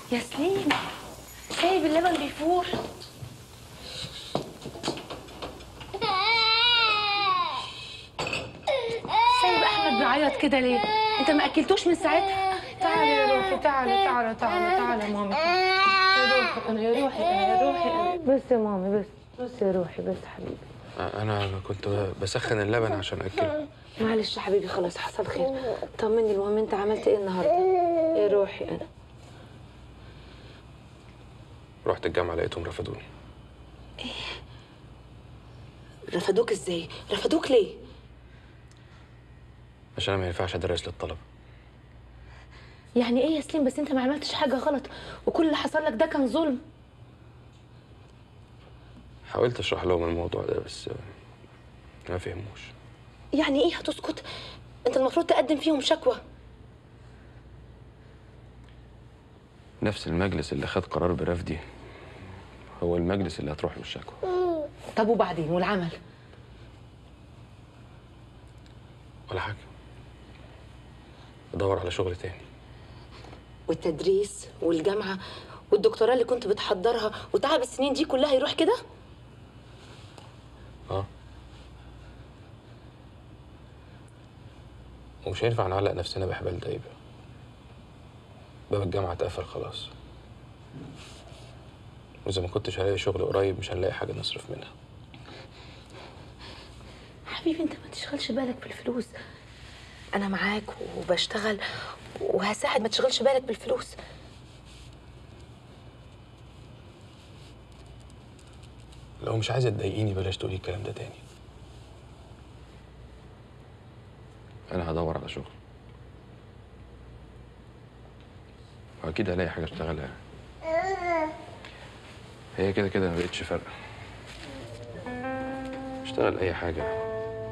يا سليم سايب اللبن بيفور سايب احمد بيعيط كده ليه انت ما اكلتوش من ساعتها تعالي يا روحي تعالي تعالي تعالي تعالي يا مامي يا روحي انا يا روحي انا يا روحي انا بس يا مامي بس بس يا روحي بس حبيبي انا كنت بسخن اللبن عشان اكله معلش يا حبيبي خلاص حصل خير طمني المهم انت عملت ايه النهارده يا روحي انا رحت الجامعه لقيتهم رفضوني رفضوك ازاي رفضوك ليه عشان انا ما ينفعش ادرس للطلبه يعني ايه يا سليم بس انت ما عملتش حاجه غلط وكل اللي حصل لك ده كان ظلم حاولت اشرح لهم الموضوع ده بس ما فهموش يعني ايه هتسكت انت المفروض تقدم فيهم شكوى نفس المجلس اللي خد قرار برفضي هو المجلس اللي هتروح له الشكوى طب وبعدين والعمل ولا حاجه بدور على شغل تاني والتدريس والجامعه والدكتوراه اللي كنت بتحضرها وتعب السنين دي كلها يروح كده اه ومش هينفع نعلق نفسنا بحبال دايبه باب الجامعه اتقفل خلاص واذا ما كنتش هلاقي شغل قريب مش هنلاقي حاجه نصرف منها حبيبي انت ما تشغلش بالك بالفلوس انا معاك وبشتغل وهساعد ما تشغلش بالك بالفلوس لو مش عايزه تضايقيني بلاش تقولي الكلام ده تاني انا هدور على شغل واكيد هلاقي حاجه اشتغلها هي كده كده ما بقتش فارقه اشتغل اي حاجه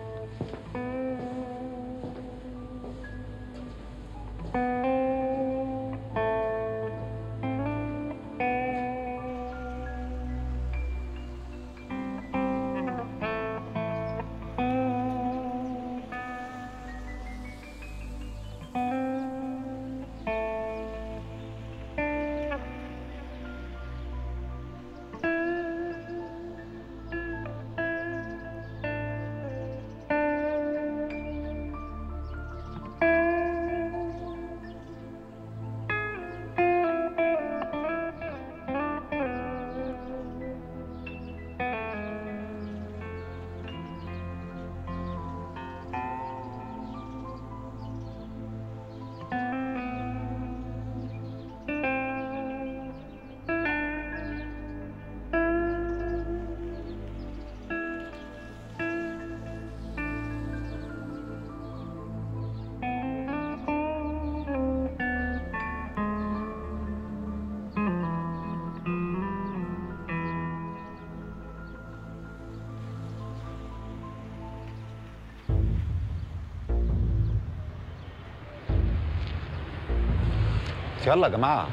يلا يا جماعه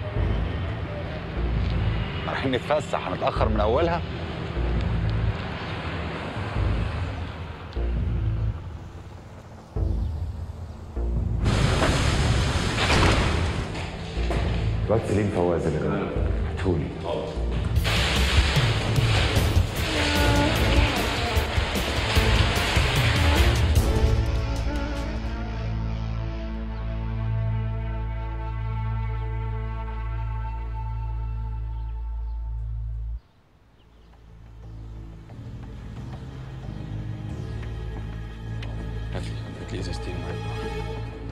رايحين نتفسح هنتاخر من اولها الواد سليم فواز اللي جنبه هاتهولي هات لي هات لي ازازتين معايا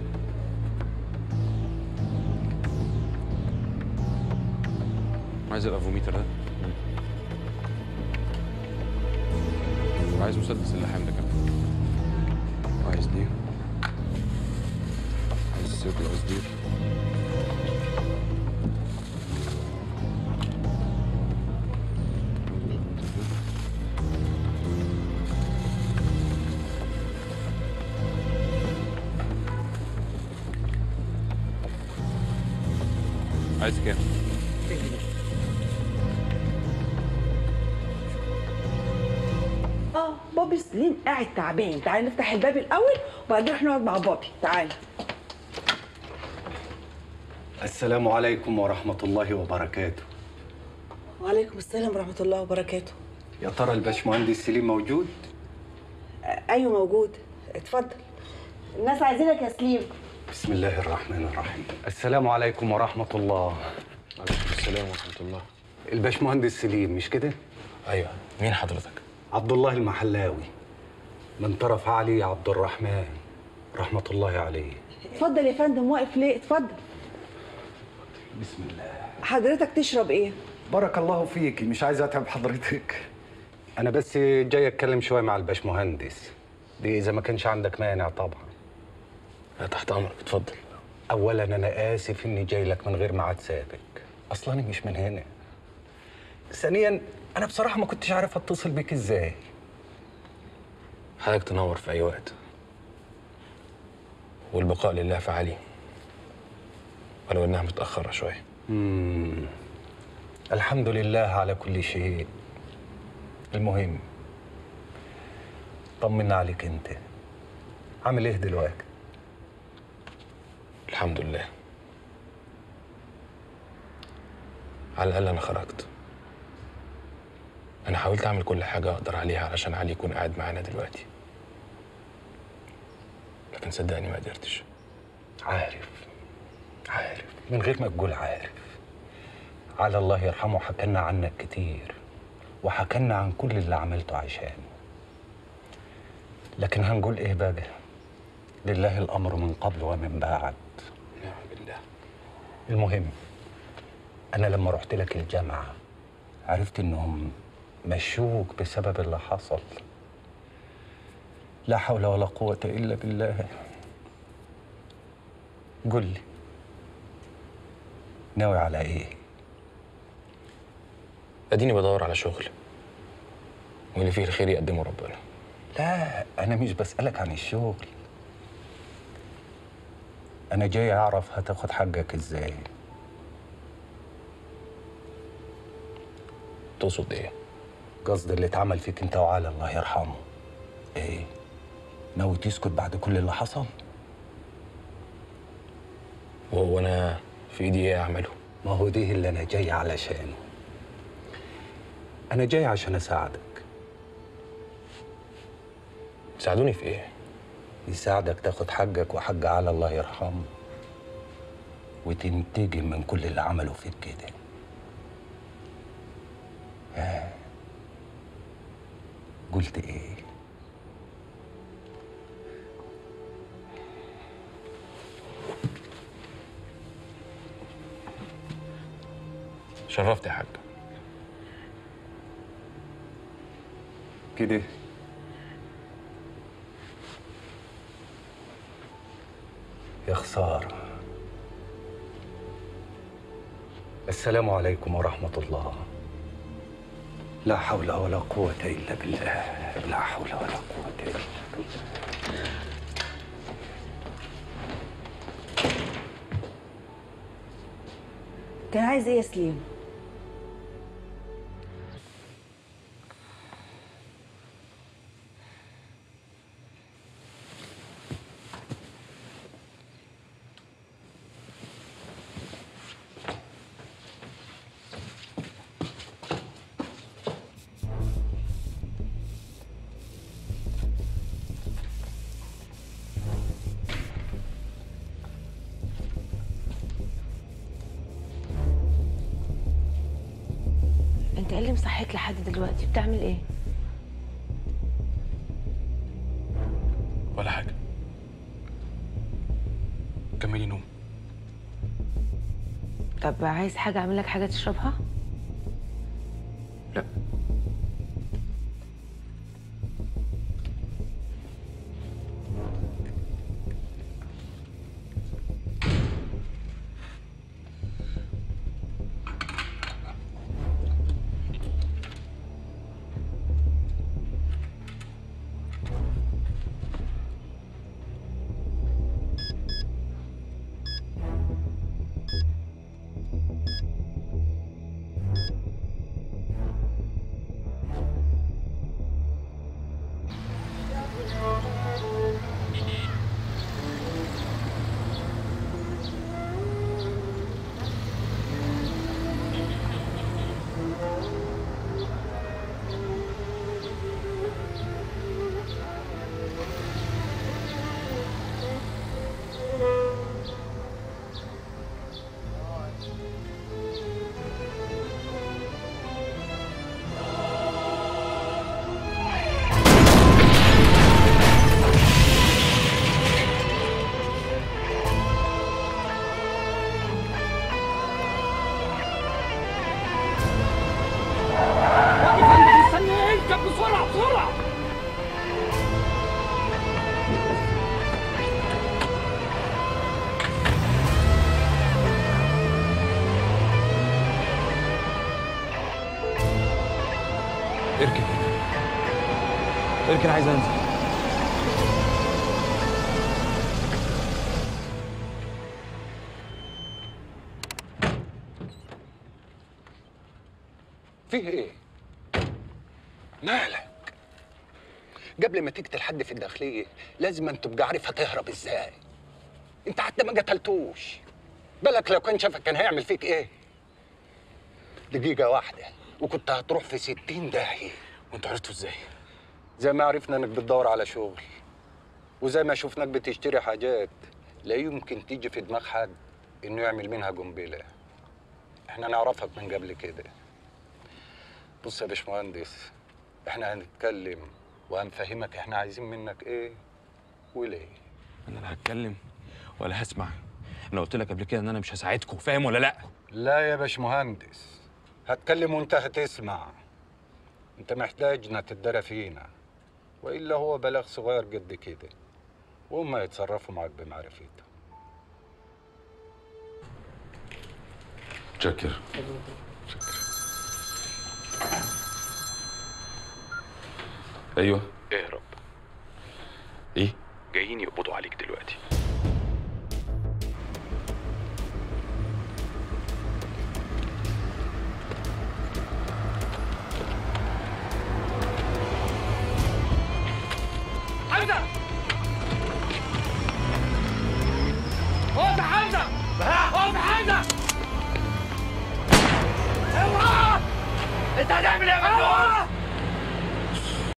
عايز الافوميتر ده وعايز مسدس اللحام ده كمان وعايز دي عايز سيرك القصدير عايز كام؟ اه بابي سليم قاعد تعبان تعالى نفتح الباب الاول وبعدين نروح نقعد مع بابي تعالى السلام عليكم ورحمة الله وبركاته وعليكم السلام ورحمه الله وبركاته يا ترى الباشمهندس سليم موجود؟ آه، ايوه موجود اتفضل الناس عايزينك يا سليم بسم الله الرحمن الرحيم السلام عليكم ورحمة الله عليكم السلام ورحمه الله الباشمهندس سليم مش كده؟ ايوه مين حضرتك عبد الله المحلاوي من طرف علي عبد الرحمن رحمة الله عليه اتفضل يا فندم واقف ليه اتفضل بسم الله حضرتك تشرب ايه بارك الله فيك مش عايز اتعب حضرتك انا بس جاي اتكلم شويه مع الباشمهندس دي اذا ما كانش عندك مانع طبعا انا تحت امرك اتفضل اولا انا اسف اني جاي لك من غير ميعاد سابق اصلا انا مش من هنا ثانيا انا بصراحه ما كنتش عارف اتصل بيك ازاي حضرتك تنور في اي وقت والبقاء لله في علي ولو انها متاخره شويه مم. الحمد لله على كل شيء المهم طمنا عليك انت عامل ايه دلوقتي الحمد لله على الاقل انا خرجت انا حاولت اعمل كل حاجه اقدر عليها علشان علي يكون قاعد معانا دلوقتي لكن صدقني ما قدرتش عارف عارف من غير ما تقول عارف على الله يرحمه حكلنا عنك كتير وحكلنا عن كل اللي عملته عشانه لكن هنقول ايه بقى لله الامر من قبل ومن بعد نعم بالله المهم انا لما رحت لك الجامعه عرفت انهم مشوك بسبب اللي حصل لا حول ولا قوه الا بالله قل لي ناوي على ايه اديني بدور على شغل واللي فيه الخير يقدمه ربنا لا انا مش بسالك عن الشغل انا جاي اعرف هتاخد حقك ازاي تقصد ايه قصد اللي اتعمل فيك انت وعلى الله يرحمه ايه ناوي تسكت بعد كل اللي حصل وهو انا في ايدي ايه اعمله ما هو ده اللي انا جاي علشانه انا جاي عشان اساعدك ساعدوني في ايه يساعدك تاخد حقك وحق على الله يرحمه وتنتجم من كل اللي عمله فيك كده ها قلت ايه شرفت يا حاج كده يا خسارة السلام عليكم ورحمة الله لا حول ولا قوة إلا بالله لا حول ولا قوة إلا بالله كان عايز ايه يا سليم انت ايه اللي مصحيك لحد دلوقتي بتعمل ايه ولا حاجه كملي نوم طب عايز حاجه اعمل لك حاجه تشربها لا اركن اركن عايز انزل فيه ايه؟ مالك؟ قبل ما تقتل حد في الداخلية لازم أن تبقى عارف هتهرب ازاي انت حتى ما قتلتوش بالك لو كان شافك كان هيعمل فيك ايه؟ دقيقة واحدة وكنت هتروح في ستين داهية وانتوا عرفتوا ازاي؟ زي ما عرفنا انك بتدور على شغل وزي ما شفناك بتشتري حاجات لا يمكن تيجي في دماغ حد انه يعمل منها قنبله احنا نعرفك من قبل كده بص يا باشمهندس احنا هنتكلم وهنفهمك احنا عايزين منك ايه وليه انا لا هتكلم ولا هسمع انا قلت لك قبل كده ان انا مش هساعدكم فاهم ولا لا لا يا باشمهندس هتكلم وانت هتسمع انت محتاجنا تتدرى فينا والا هو بلاغ صغير قد كده وهم يتصرفوا معاك بمعرفتهم شكر ايوه اهرب ايه جايين يقبضوا عليك دلوقتي حمزه اقف يا حمزه اقف يا حمزه اوعى انت هتعمل ايه يا مجنون